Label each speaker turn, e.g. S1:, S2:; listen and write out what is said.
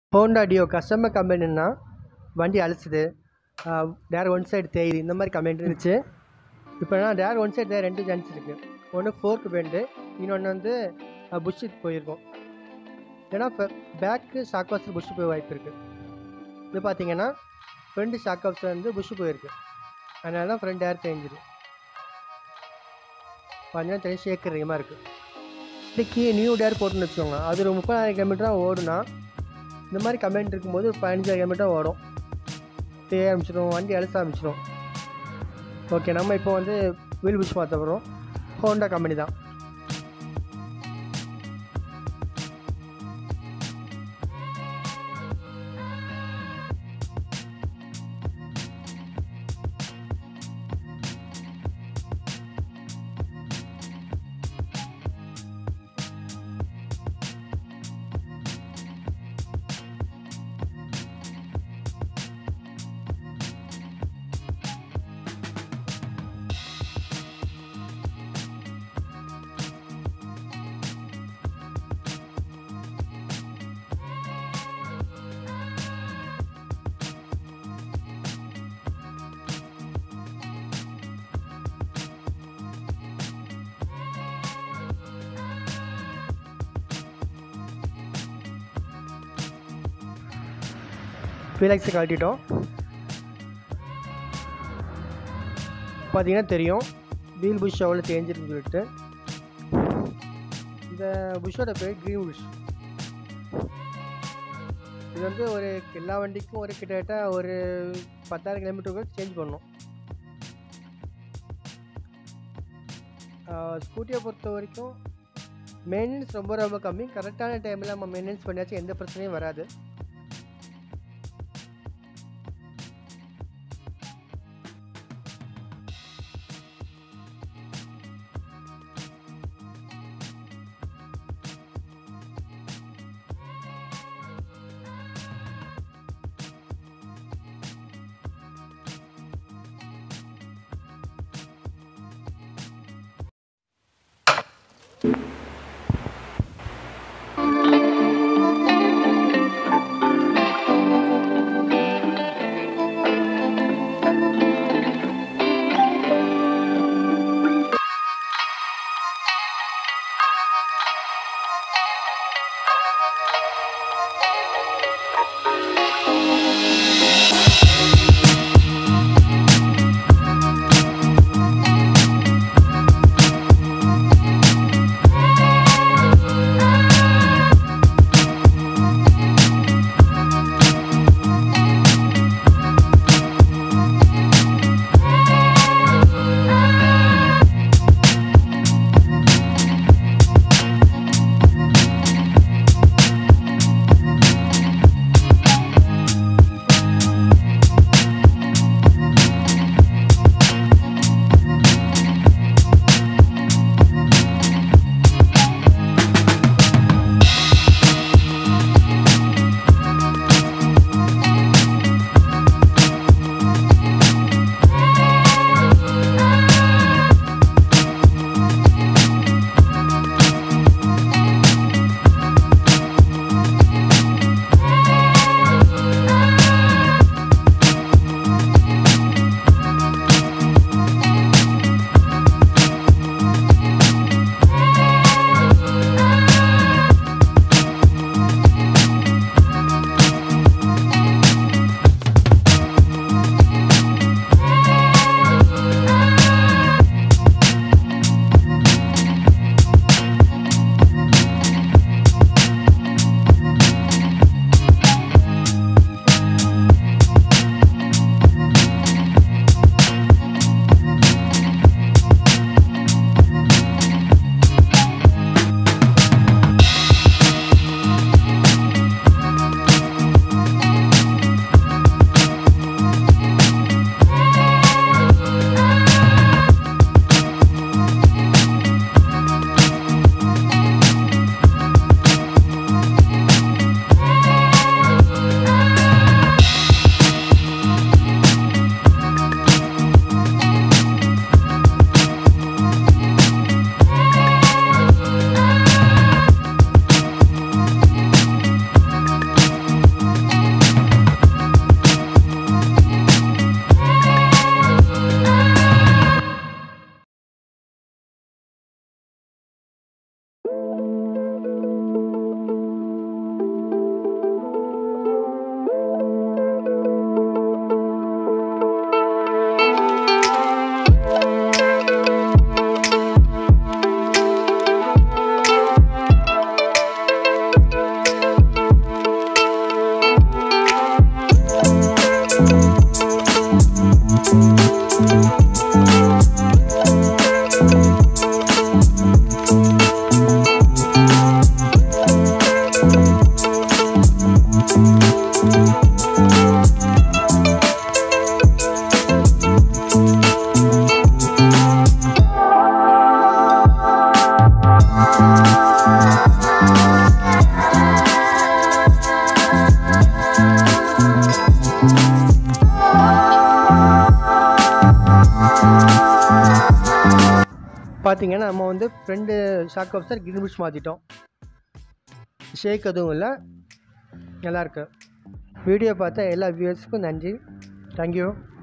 S1: Honda deo customer கம்ப்ளைண்ட்னா வண்டி அலசுது டேர் ஒன் சைடு தேயுது இந்த மாதிரி கம்ப்ளைண்ட் இருந்துச்சு இப்போ என்ன டேர் ஒன் சைடு தேர் ரெண்டு சான்ஸ் இருக்குது ஒன்று ஃபோர்க்கு பெண்டு இன்னொன்று வந்து புஷ்ஷு போயிருக்கும் ஏன்னா இப்போ பேக்கு ஷாக் வாசர் புஷ்ஷு போய் வாய்ப்பு இருக்குது இது பார்த்தீங்கன்னா ஃப்ரண்ட் ஷாக் வாசர் வந்து புஷ்ஷு போயிருக்கு அதனால தான் ஃப்ரண்ட் டேர் தேஞ்சிது பார்த்தீங்கன்னா தனி ஷேக்கர் அதிகமாக இருக்குது இன்னைக்கு நியூ டேர் போட்டுன்னு வச்சுக்கோங்க அது ஒரு முப்பதாயிரம் கிலோமீட்டர் ஓடுனா இந்த மாதிரி கம்ப்ளைண்ட் இருக்கும்போது ஒரு பதினஞ்சாயிரம் கிலோமீட்டர் ஓடும் தேய ஆரம்பிச்சிடும் வண்டி அழுத்த ஆரம்பிச்சிடும் ஓகே நம்ம இப்போ வந்து வீல் புஷ் பார்த்த போகிறோம் ஹோண்டா கம்பெனி தான் ஃபீலக்ஸை கழட்டிட்டோம் பார்த்தீங்கன்னா தெரியும் வீல் புஷ் எவ்வளோ தேஞ்சிருக்குன்னு சொல்லிட்டு இந்த புஷ்ஷோட பேர் க்ரீன் புஷ் இது வந்து ஒரு எல்லா வண்டிக்கும் ஒரு கிட்டத்தட்ட ஒரு பத்தாயிரம் கிலோமீட்டருக்கு சேஞ்ச் பண்ணணும் ஸ்கூட்டியை பொறுத்த வரைக்கும் மெயின்டெனன்ஸ் ரொம்ப ரொம்ப கம்மி கரெக்டான டைமில் நம்ம மெயின்டெனன்ஸ் பண்ணியாச்சும் எந்த பிரச்சனையும் வராது பார்த்தீங்கன்னா நம்ம வந்து front shock absorber green bush மாற்றிட்டோம் ஷேக் எதுவும் இல்லை நல்லாயிருக்கு வீடியோ பார்த்த எல்லா வியூவர்ஸுக்கும் நன்றி தேங்க்யூ